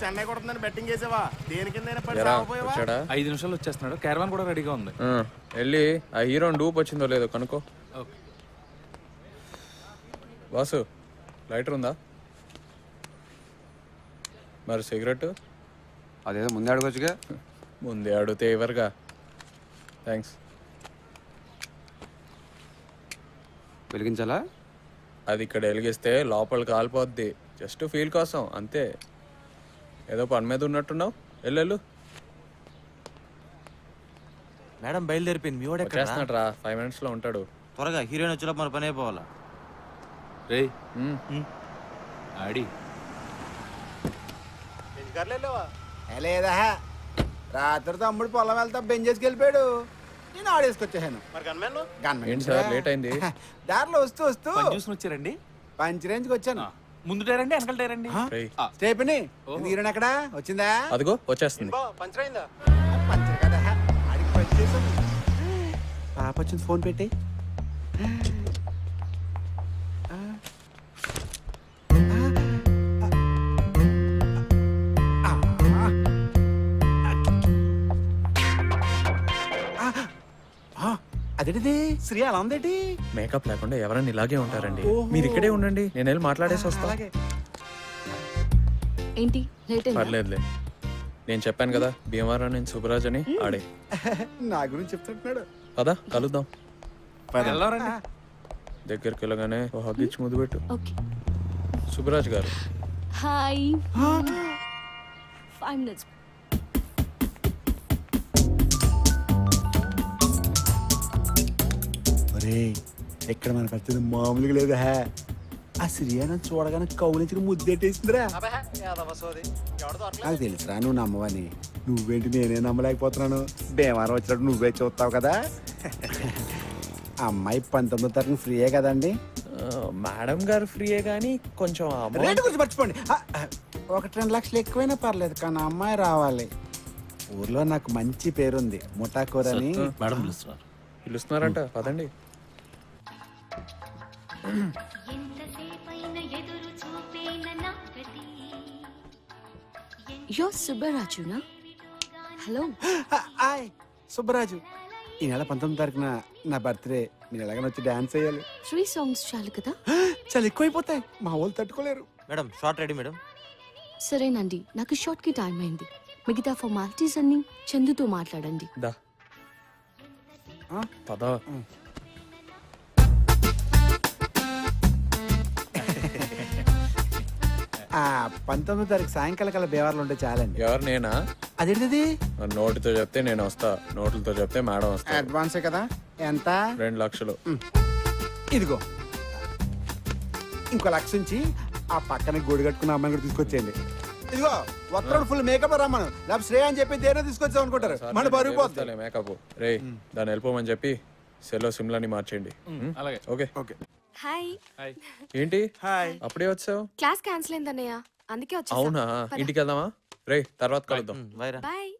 Chennai కొడుతుందని betting వేసావా దేని కింద పడి ఎరా సావపోయావా వచ్చాడా ఐదు నిమిషాలు వచ్చేస్తున్నాడు క్యారవాన్ కూడా రెడీగా ఉంది ఆ, వెళ్ళి ఆ హీరో డూప్ వచ్చిందో లేదో కనుక్కో ఓకే బాసు లైటర్ ఉందా మరి సిగరెట్ అదేదో ముందే అడగొచ్చుగా ముందే అడిగితే ఇవ్వరుగా థ్యాంక్స్ వెలిగించాలా అది ఇక్కడ వెలిగిస్తే లోపల కాలిపోద్ది జస్ట్ ఫీల్ కోసం అంతే ఏదో పని మీద ఉన్నట్టున్నావు వెళ్ళు మేడం బయలుదేరిపోయింది మీ వాడు ఎక్కడ వచ్చేస్తున్నాడు రా ఫైవ్ మినిట్స్ లో ఉంటాడు త్వరగా హీరోయిన్ వచ్చేలోపు మన పని అయిపోవాలా రే మ్మ్. ఆడి లేదా రాత్రి తమ్ముడు పొలం వెళ్తా బెంచేసుకు వెళ్ళిపోయాడు నేను ఆడేసుకొచ్చేసాను మరి గన్మెన్ గన్మెన్ ఏంటి సార్ లేట్ అయింది దారిలో వస్తూ వస్తూ పని చూసుకుని వచ్చారండి పంచ్ రేంజ్కి వచ్చాను ఆ, ముందు టైరండి వెనకాల టైరండి రేయ్, స్టేపిని హీరోయిన్ ఎక్కడ వచ్చిందా అదిగో వచ్చేస్తుంది పంచర్ అయిందా పంచర్ కదా ఆడికి పంచ్ చేసాను పాప వచ్చింది ఫోన్ పెట్టి అదేంటిది శ్రీ అలా ఉందేటి మేకప్ లేకుండా ఎవరైనా ఇలాగే ఉంటారండి మీరు ఇక్కడే ఉండండి నేను వెళ్ళి మాట్లాడేసి వస్తా అలాగే ఏంటి లేట్ అయిందా పర్లేదులే నేను చెప్పాను కదా భీమవరం నేను సుబ్బరాజ్ అని ఆడే నా గురించి చెప్తుంటున్నాడు పదా కలుద్దాం వెళ్ళారండి దగ్గరికి వెళ్ళగానే ఓ హగ్ ఇచ్చి ముద్దు పెట్టు ఓకే సుబ్బరాజ్ గారు హాయ్ ఫైవ్ మినిట్స్ ఒరే ఎక్కడ మన పరిస్థితి మామూలుగా లేదా హే ఆ శ్రీయాన చూడగానే కౌలించుకుని ముద్దెట్టేసిందిరా నాకు తెలుసురా నువ్వు నమ్మవని నువ్వేంటి నేనే నమ్మలేకపోతున్నాను భీమారం వచ్చినప్పుడు నువ్వే చూస్తావు కదా అమ్మాయి పంతొమ్మిదో తారీఖు ఫ్రీయే కదండి ఆ, మేడం గారు ఫ్రీయే కానీ కొంచెం amount- రేటు గురించి మర్చిపోండి ఆ, ఆ, ఒకటి రెండు లక్షలు ఎక్కువైనా పర్లేదు కానీ ఆ అమ్మాయి రావాలి ఊర్లో నాకు మంచి పేరుంది ముఠాకూర్ అని మేడం పిలుస్తున్నారు పిలుస్తున్నారంట పదండి ఎంతసేపైన ఎదురు చూపేన నాకటి యో సుబ్బరాజునా హలో ఆ, ఆయ్ సుబ్బరాజు ఈ నెల పంతొమ్మిది తారీఖున నా బర్త్డే మీరు ఎలాగైనా వచ్చి డాన్స్ చేయాలి త్రీ సాంగ్స్ చాలు కదా చాలా ఎక్కువైపోతాయి మా వాళ్ళు తట్టుకోలేరు మేడం షార్ట్ రెడీ మేడం సరేనండి నాకు షార్ట్ కి టైం అయింది మిగతా ఫార్మాలిటీస్ అన్ని చందుతో మాట్లాడండి దా ఆ? పద ఆ పంతొమ్మిది తారీఖు సాయంకాలం కల్లా బేవార్లు ఉంటే చాలండి ఎవరు నేనా అదేంటిది మరి నోటితో చెప్తే నేను వస్తా నోట్లతో చెప్తే మేడం వస్తా అడ్వాన్సే కదా ఎంత రెండు లక్షలు ఇదిగో ఇంకో లక్ష నుంచి ఆ పక్కన గోడి కట్టుకున్న అమ్మాయిని కూడా తీసుకొచ్చేయండి ఇదిగో వస్త్రం ఫుల్ మేకప్ రమ్మను లేకపోతే శ్రేయ అని చెప్పి దేనో తీసుకొచ్చాం అనుకుంటారు మన బరువు పోతుంది మేకప్ రే దాన్ని వెళ్ళిపోమని చెప్పి సెల్లో సిమ్లాని మార్చేయండి అలాగే ఓకే ఓకే హాయ్ హాయ్ ఏంటి హాయ్ అప్పుడే వచ్చావు క్లాస్ క్యాన్సిల్ అయిందన్నయ్య అందుకే వచ్చేసా అవునా ఇంటికి వెళ్దామా రే తర్వాత కలుద్దాం వైరా బాయ్